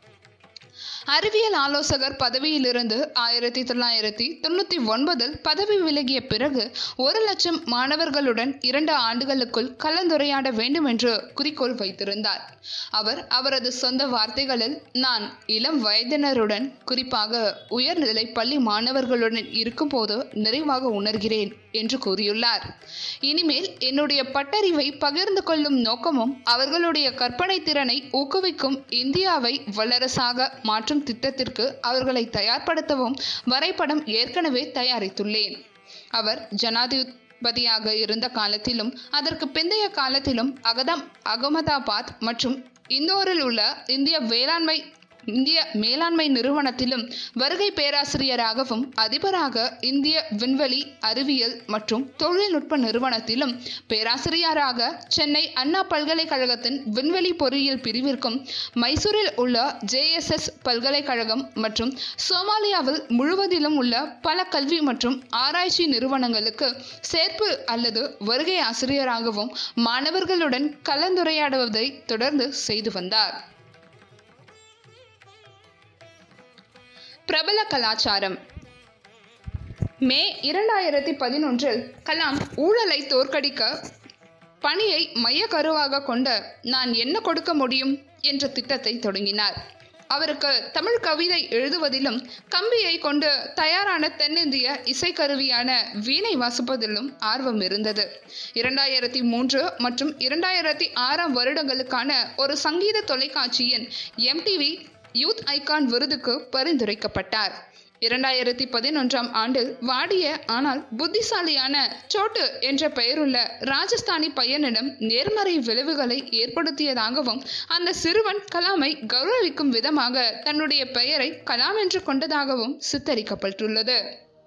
அறிவியல் ஆலோசகர் பதவியிலிருந்து ஆயிரத்தி தொள்ளாயிரத்தி தொண்ணூற்றி ஒன்பதில் பதவி விலகிய பிறகு ஒரு லட்சம் மாணவர்களுடன் இரண்டு ஆண்டுகளுக்குள் கலந்துரையாட வேண்டும் என்று குறிக்கோள் வைத்திருந்தார் அவர் அவரது சொந்த வார்த்தைகளில் நான் இளம் வயதினருடன் குறிப்பாக உயர்நிலை பள்ளி மாணவர்களுடன் இருக்கும்போது நிறைவாக உணர்கிறேன் என்று கூறியுள்ளார் இனிமேல் என்னுடைய பட்டறிவை பகிர்ந்து கொள்ளும் நோக்கமும் அவர்களுடைய கற்பனை திறனை ஊக்குவிக்கும் இந்தியாவை வல்லரசாக மாற்றும் திட்டத்திற்கு அவர்களை தயார்படுத்தவும் வரைபடம் ஏற்கனவே தயாரித்துள்ளேன் அவர் ஜனாதிபதியாக இருந்த காலத்திலும் அதற்கு பிந்தைய காலத்திலும் அகதம் அகமதாபாத் மற்றும் இந்தோரில் உள்ள இந்திய வேளாண்மை இந்திய மேலாண்மை நிறுவனத்திலும் வருகை பேராசிரியராகவும் அதிபராக இந்திய விண்வெளி அறிவியல் மற்றும் தொழில்நுட்ப நிறுவனத்திலும் பேராசிரியராக சென்னை அண்ணா பல்கலைக்கழகத்தின் விண்வெளி பொறியியல் பிரிவிற்கும் மைசூரில் உள்ள ஜேஎஸ்எஸ் பல்கலைக்கழகம் மற்றும் சோமாலியாவில் முழுவதிலும் உள்ள பல கல்வி மற்றும் ஆராய்ச்சி நிறுவனங்களுக்கு சேர்ப்பு அல்லது வருகை ஆசிரியராகவும் மாணவர்களுடன் கலந்துரையாடுவதை தொடர்ந்து செய்து வந்தார் பிரபல கலாச்சாரம் மே இரண்டாயிரத்தி பதினொன்றில் கலாம் ஊழலை தோற்கடிக்க பணியை மையக்கருவாக கொண்ட நான் என்ன கொடுக்க முடியும் என்ற திட்டத்தை தொடங்கினார் அவருக்கு தமிழ் கவிதை எழுதுவதிலும் கம்பியை கொண்டு தயாரான தென்னிந்திய இசைக்கருவியான வீணை வாசிப்பதிலும் ஆர்வம் இருந்தது இரண்டாயிரத்தி மூன்று மற்றும் இரண்டாயிரத்தி ஆறாம் வருடங்களுக்கான ஒரு சங்கீத தொலைக்காட்சியின் எம்டிவி யூத் ஐகான் விருதுக்கு பரிந்துரைக்கப்பட்டார் இரண்டாயிரத்தி பதினொன்றாம் ஆண்டில் வாடிய ஆனால் புத்திசாலியான சோட்டு என்ற பெயருள்ள ராஜஸ்தானி பையனிடம் நேர்மறை விளைவுகளை ஏற்படுத்தியதாகவும் அந்த சிறுவன் கலாமை கௌரவிக்கும் விதமாக தன்னுடைய பெயரை கலாம் என்று கொண்டதாகவும் சித்தரிக்கப்பட்டுள்ளது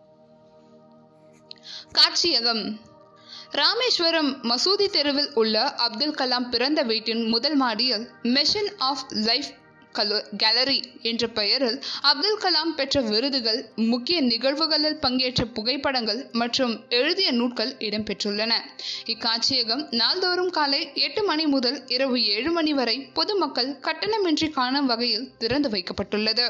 காட்சியகம் ராமேஸ்வரம் மசூதி தெருவில் உள்ள அப்துல் கலாம் பிறந்த வீட்டின் முதல் மாடியில் மிஷன் ஆஃப் லைஃப் கலு கேலரி என்ற பெயரில் அப்துல் கலாம் பெற்ற விருதுகள் முக்கிய நிகழ்வுகளில் பங்கேற்ற புகைப்படங்கள் மற்றும் எழுதிய நூட்கள் இடம்பெற்றுள்ளன இக்காட்சியகம் நாள்தோறும் காலை எட்டு மணி முதல் இரவு ஏழு மணி வரை பொதுமக்கள் கட்டணமின்றி காணும் வகையில் திறந்து வைக்கப்பட்டுள்ளது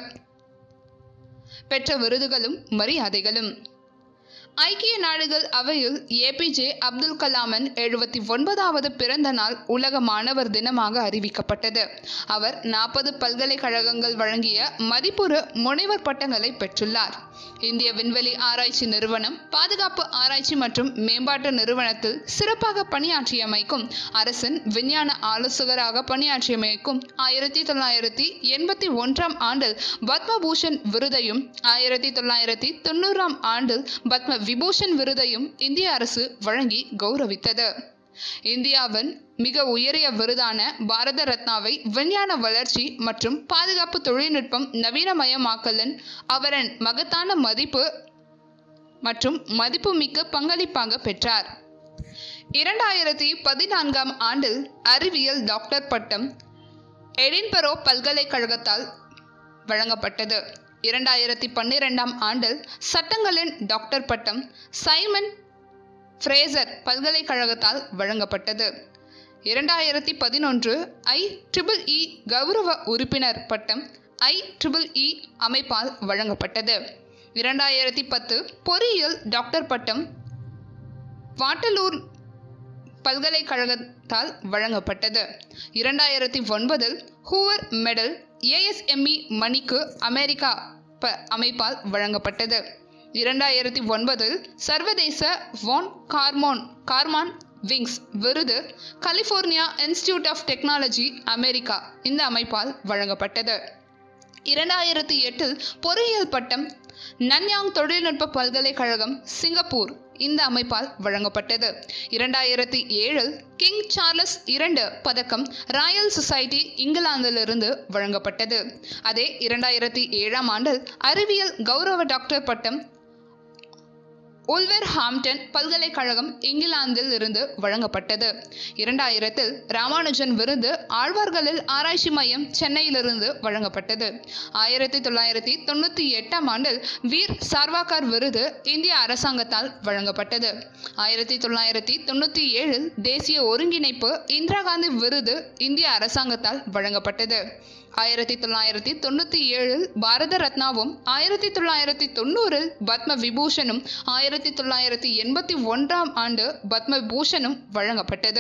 பெற்ற விருதுகளும் மரியாதைகளும் ஐக்கிய நாடுகள் அவையில் ஏபிஜே அப்துல் கலாமின் எழுபத்தி ஒன்பதாவது பிறந்த நாள் உலக மாணவர் தினமாக அறிவிக்கப்பட்டது அவர் நாற்பது பல்கலைக்கழகங்கள் வழங்கிய மதிப்புறு முனைவர் பட்டங்களை பெற்றுள்ளார் இந்திய விண்வெளி ஆராய்ச்சி நிறுவனம் பாதுகாப்பு ஆராய்ச்சி மற்றும் மேம்பாட்டு நிறுவனத்தில் சிறப்பாக பணியாற்றியமைக்கும் அரசின் விஞ்ஞான ஆலோசகராக பணியாற்றியமைக்கும் ஆயிரத்தி தொள்ளாயிரத்தி எண்பத்தி ஒன்றாம் ஆண்டில் பத்மபூஷன் விருதையும் ஆயிரத்தி தொள்ளாயிரத்தி தொண்ணூறாம் ஆண்டில் பத்ம விபூஷன் விருதையும் இந்திய அரசு வழங்கி கௌரவித்தது இந்தியாவின் மிக உயரிய விருதான பாரத ரத்னாவை விஞ்ஞான வளர்ச்சி மற்றும் பாதுகாப்பு தொழில்நுட்பம் நவீனமயமாக்கலின் அவரின் மகத்தான மதிப்பு மற்றும் மதிப்புமிக்க பங்களிப்பாக பெற்றார் இரண்டாயிரத்தி பதினான்காம் ஆண்டில் அறிவியல் டாக்டர் பட்டம் எடின்பரோ பல்கலைக்கழகத்தால் வழங்கப்பட்டது இரண்டாயிரத்தி பன்னிரெண்டாம் ஆண்டில் சட்டங்களின் டாக்டர் பட்டம் சைமன் ஃப்ரேசர் பல்கலைக்கழகத்தால் வழங்கப்பட்டது இரண்டாயிரத்தி பதினொன்று ஐ ட்ரிபிள் இ கௌரவ உறுப்பினர் பட்டம் ஐ ட்ரிபிள் இ அமைப்பால் வழங்கப்பட்டது இரண்டாயிரத்தி பத்து பொறியியல் டாக்டர் பட்டம் வாட்டலூர் பல்கலைக்கழகத்தால் வழங்கப்பட்டது இரண்டாயிரத்தி ஒன்பதில் ஹூவர் மெடல் ஏஎஸ்எம்இ மணிக்கு அமெரிக்கா ப அமைப்பால் வழங்கப்பட்டது இரண்டாயிரத்தி ஒன்பதில் சர்வதேச வான் கார்மோன் கார்மான் விங்ஸ் விருது California institute of technology America இந்த அமைப்பால் வழங்கப்பட்டது இரண்டாயிரத்தி எட்டில் பொறியியல் பட்டம் நன்யாங் தொழில்நுட்ப பல்கலைக்கழகம் சிங்கப்பூர் இந்த அமைப்பால் வழங்கப்பட்டது இரண்டாயிரத்தி ஏழில் கிங் சார்லஸ் இரண்டு பதக்கம் ராயல் சொசைட்டி இங்கிலாந்திலிருந்து வழங்கப்பட்டது அதே இரண்டாயிரத்தி ஏழாம் ஆண்டில் அறிவியல் கௌரவ டாக்டர் பட்டம் உல்வர் ஹாம்டன் பல்கலைக்கழகம் இங்கிலாந்தில் இருந்து வழங்கப்பட்டது இரண்டாயிரத்தில் ராமானுஜன் விருது ஆழ்வார்களில் ஆராய்ச்சி மையம் சென்னையிலிருந்து வழங்கப்பட்டது ஆயிரத்தி தொள்ளாயிரத்தி தொண்ணூற்றி எட்டாம் ஆண்டில் வீர் சார்வாக்கார் விருது இந்திய அரசாங்கத்தால் வழங்கப்பட்டது ஆயிரத்தி தொள்ளாயிரத்தி தொண்ணூற்றி ஏழில் தேசிய ஒருங்கிணைப்பு இந்திரா காந்தி விருது இந்திய அரசாங்கத்தால் வழங்கப்பட்டது ஆயிரத்தி தொள்ளாயிரத்தி தொண்ணூற்றி ஏழில் பாரத ரத்னாவும் ஆயிரத்தி தொள்ளாயிரத்தி தொண்ணூறில் பத்ம விபூஷனும் ஆயிரத்தி தொள்ளாயிரத்தி எண்பத்தி ஒன்றாம் ஆண்டு பத்ம பூஷனும் வழங்கப்பட்டது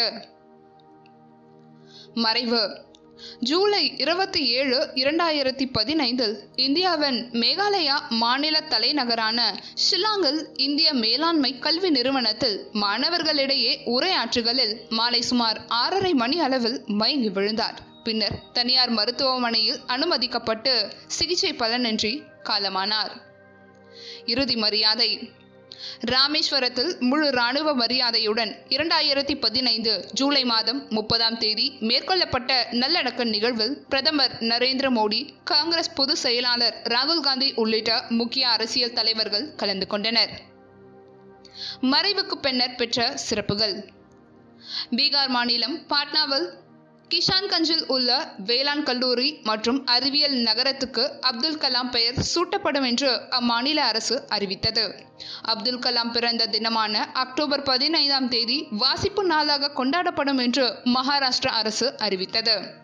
மறைவு ஜூலை இருபத்தி ஏழு இரண்டாயிரத்தி பதினைந்தில் இந்தியாவின் மேகாலயா மாநில தலைநகரான ஷில்லாங்கில் இந்திய மேலாண்மை கல்வி நிறுவனத்தில் மாணவர்களிடையே உரையாற்றுகளில் மாலை சுமார் ஆறரை மணி அளவில் மயங்கி விழுந்தார் பின்னர் தனியார் மருத்துவமனையில் அனுமதிக்கப்பட்டு சிகிச்சை பலனின்றி காலமானார் இறுதி மரியாதை ராமேஸ்வரத்தில் முழு ராணுவ மரியாதையுடன் இரண்டாயிரத்தி பதினைந்து ஜூலை மாதம் முப்பதாம் தேதி மேற்கொள்ளப்பட்ட நல்லடக்க நிகழ்வில் பிரதமர் நரேந்திர மோடி காங்கிரஸ் பொதுச் செயலாளர் ராகுல் காந்தி உள்ளிட்ட முக்கிய அரசியல் தலைவர்கள் கலந்து கொண்டனர் மறைவுக்கு பின்னர் பெற்ற சிறப்புகள் பீகார் மாநிலம் பாட்னாவில் கிஷான்கஞ்சில் உள்ள வேளாண் கல்லூரி மற்றும் அறிவியல் நகரத்துக்கு அப்துல் கலாம் பெயர் சூட்டப்படும் என்று அம்மாநில அரசு அறிவித்தது அப்துல் கலாம் பிறந்த தினமான அக்டோபர் பதினைந்தாம் தேதி வாசிப்பு நாளாக கொண்டாடப்படும் என்று மகாராஷ்டிரா அரசு அறிவித்தது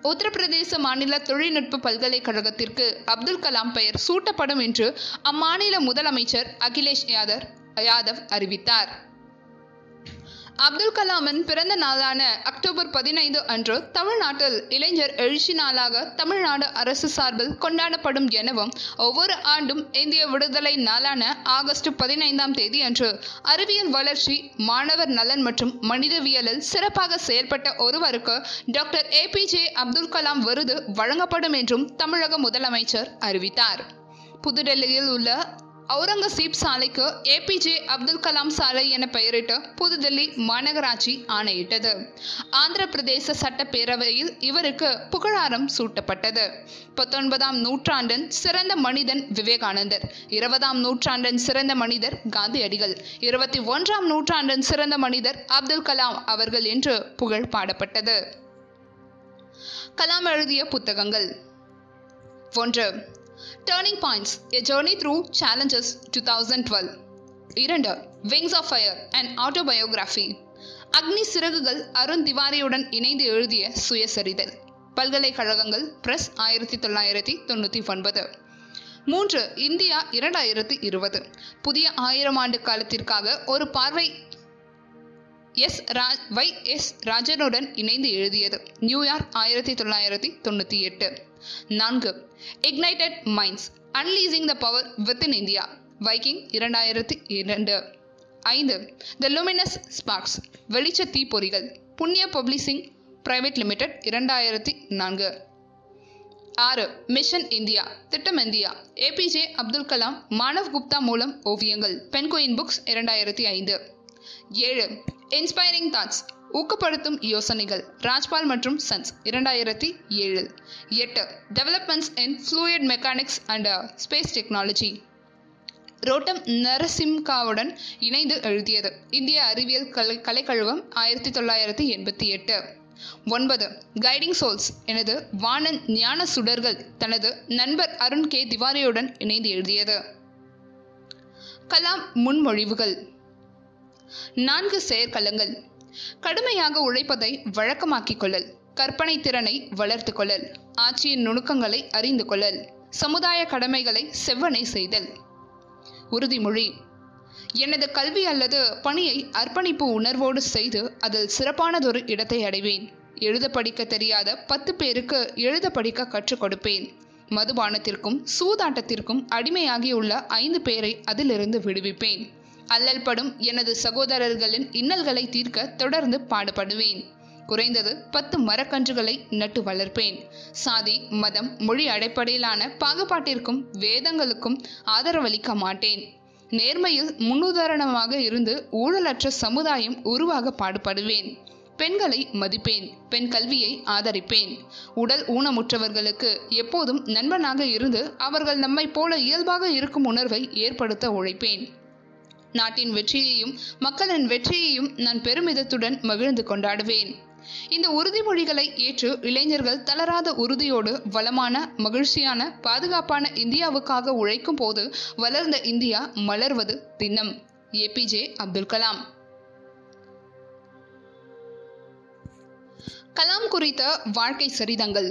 உத்தரப்பிரதேச மாநில தொழில்நுட்ப பல்கலைக்கழகத்திற்கு அப்துல் கலாம் பெயர் சூட்டப்படும் என்று அம்மாநில முதலமைச்சர் அகிலேஷ் யாதவ் யாதவ் அறிவித்தார் அப்துல் கலாமின் பிறந்த நாளான அக்டோபர் பதினைந்து அன்று தமிழ்நாட்டில் இளைஞர் எழுச்சி நாளாக தமிழ்நாடு அரசு சார்பில் கொண்டாடப்படும் எனவும் ஒவ்வொரு ஆண்டும் இந்திய விடுதலை நாளான ஆகஸ்ட் பதினைந்தாம் தேதி அன்று அறிவியல் வளர்ச்சி மாணவர் நலன் மற்றும் மனிதவியலில் சிறப்பாக செயல்பட்ட ஒருவருக்கு டாக்டர் ஏபிஜே அப்துல் கலாம் விருது வழங்கப்படும் என்றும் தமிழக முதலமைச்சர் அறிவித்தார் புதுடெல்லியில் உள்ள அவுரங்கசீப் சாலைக்கு ஏபிஜே அப்துல் கலாம் சாலை என பெயரிட்டு புதுதில்லி மாநகராட்சி ஆணையிட்டது ஆந்திர பிரதேச சட்டப்பேரவையில் இவருக்கு புகழாரம் சூட்டப்பட்டது பத்தொன்பதாம் நூற்றாண்டின் சிறந்த மனிதன் விவேகானந்தர் இருபதாம் நூற்றாண்டின் சிறந்த மனிதர் காந்தியடிகள் இருபத்தி ஒன்றாம் நூற்றாண்டின் சிறந்த மனிதர் அப்துல் கலாம் அவர்கள் என்று புகழ் பாடப்பட்டது கலாம் எழுதிய புத்தகங்கள் ஒன்று turning points a journey through challenges two thousand twelve இரண்டு wings of fire and autobiography Agni Siragugal Arun திவாரியுடன் இணைந்து எழுதிய சுயசரிதல் பல்கலைக்கழகங்கள் பிரஸ் ஆயிரத்தி தொள்ளாயிரத்தி தொண்ணூற்றி ஒன்பது மூன்று இந்தியா இரண்டாயிரத்தி இருபது புதிய ஆயிரம் ஆண்டு காலத்திற்காக ஒரு பார்வை எஸ் ரா வை எஸ் ராஜனுடன் இணைந்து எழுதியது நியூயார்க் ஆயிரத்தி தொள்ளாயிரத்தி தொண்ணூற்றி எட்டு நான்கு ignited minds unleashing the power with in India Viking இரண்டாயிரத்தி இரண்டு ஐந்து த லூமினஸ் ஸ்பார்க்ஸ் வெளிச்ச தீப்பொறிகள் புண்ணிய பப்ளிஷிங் பிரைவேட் லிமிடெட் இரண்டாயிரத்தி நான்கு ஆறு மிஷன் இந்தியா திட்டம் இந்தியா ஏபிஜே அப்துல் கலாம் மானவ் குப்தா மூலம் ஓவியங்கள் பென்குயின் புக்ஸ் இரண்டாயிரத்தி ஐந்து ஏழு இன்ஸ்பைரிங் தாட்ஸ் ஊக்கப்படுத்தும் யோசனைகள் ராஜ்பால் மற்றும் சன்ஸ் இரண்டாயிரத்தி ஏழு எட்டு developments in fluid mechanics and space technology Roddam நரசிம்காவுடன் இணைந்து எழுதியது இந்திய அறிவியல் கலை கலைக்கழகம் ஆயிரத்தி தொள்ளாயிரத்தி எண்பத்தி எட்டு ஒன்பது கைடிங் சோல்ஸ் எனது வானன் ஞான சுடர்கள் தனது நண்பர் அருண் கே திவாரியுடன் இணைந்து எழுதியது கலாம் முன்மொழிவுகள் நான்கு செயற்களங்கள் கடுமையாக உழைப்பதை வழக்கமாக்கிக் கொள்ளல் கற்பனை திறனை வளர்த்து கொள்ளல் ஆட்சியின் நுணுக்கங்களை அறிந்து கொள்ளல் சமுதாய கடமைகளை செவ்வனை செய்தல் உறுதிமொழி எனது கல்வி அல்லது பணியை அர்ப்பணிப்பு உணர்வோடு செய்து அதில் சிறப்பானதொரு இடத்தை அடைவேன் எழுத படிக்க தெரியாத பத்து பேருக்கு எழுத படிக்க கற்றுக் கொடுப்பேன் மதுபானத்திற்கும் சூதாட்டத்திற்கும் அடிமையாகியுள்ள ஐந்து பேரை அதிலிருந்து விடுவிப்பேன் அல்லல் படும் எனது சகோதரர்களின் இன்னல்களை தீர்க்க தொடர்ந்து பாடுபடுவேன் குறைந்தது பத்து மரக்கன்றுகளை நட்டு வளர்ப்பேன் சாதி மதம் மொழி அடிப்படையிலான பாகுபாட்டிற்கும் வேதங்களுக்கும் ஆதரவளிக்க மாட்டேன் நேர்மையில் முன்னுதாரணமாக இருந்து ஊழலற்ற சமுதாயம் உருவாக பாடுபடுவேன் பெண்களை மதிப்பேன் பெண் கல்வியை ஆதரிப்பேன் உடல் ஊனமுற்றவர்களுக்கு எப்போதும் நண்பனாக இருந்து அவர்கள் நம்மை போல இயல்பாக இருக்கும் உணர்வை ஏற்படுத்த உழைப்பேன் நாட்டின் வெற்றியையும் மக்களின் வெற்றியையும் நான் பெருமிதத்துடன் மகிழ்ந்து கொண்டாடுவேன் இந்த உறுதிமொழிகளை ஏற்று இளைஞர்கள் தளராத உறுதியோடு வளமான மகிழ்ச்சியான பாதுகாப்பான இந்தியாவுக்காக உழைக்கும் போது வளர்ந்த இந்தியா மலர்வது தினம் ஏபிஜே அப்துல் கலாம் கலாம் குறித்த வாழ்க்கை சரிதங்கள்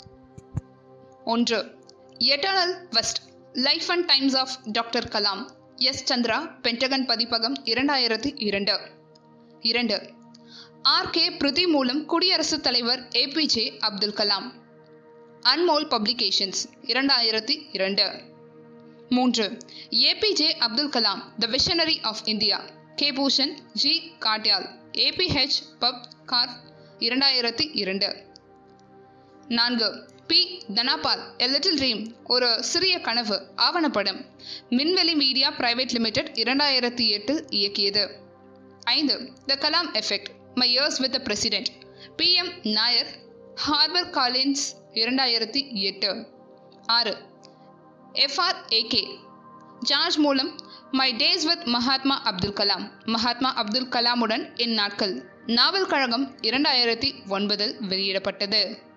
ஒன்று eternal quest life and times of doctor Kalam S Chandra Pentagon பதிப்பகம் இரண்டாயிரத்தி இரண்டு இரண்டு ஆர் கே பிருதி மூலம் குடியரசுத் தலைவர் ஏபிஜே அப்துல் கலாம் அன்மோல் பப்ளிகேஷன்ஸ் இரண்டாயிரத்தி இரண்டு மூன்று APJ Abdul Kalam the visionary of India K Bhushan G Katyal APH pub corp இரண்டாயிரத்தி இரண்டு நான்கு P Dhanapal a little dream ஒரு சிறிய கனவு ஆவணப்படம் மின்வெளி மீடியா பிரைவேட் லிமிடெட் இரண்டாயிரத்தி எட்டில் இயக்கியது ஐந்து the Kalam effect my years with the president P M Nayar Harper Collins இரண்டாயிரத்தி எட்டு ஆறு எஃப்ஆர்ஏகே ஜார்ஜ் மூலம் my days with Mahatma Abdul Kalam Mahatma Abdul கலாமுடன் என் நாட்கள் நாவல் கழகம் இரண்டாயிரத்தி ஒன்பதில் வெளியிடப்பட்டது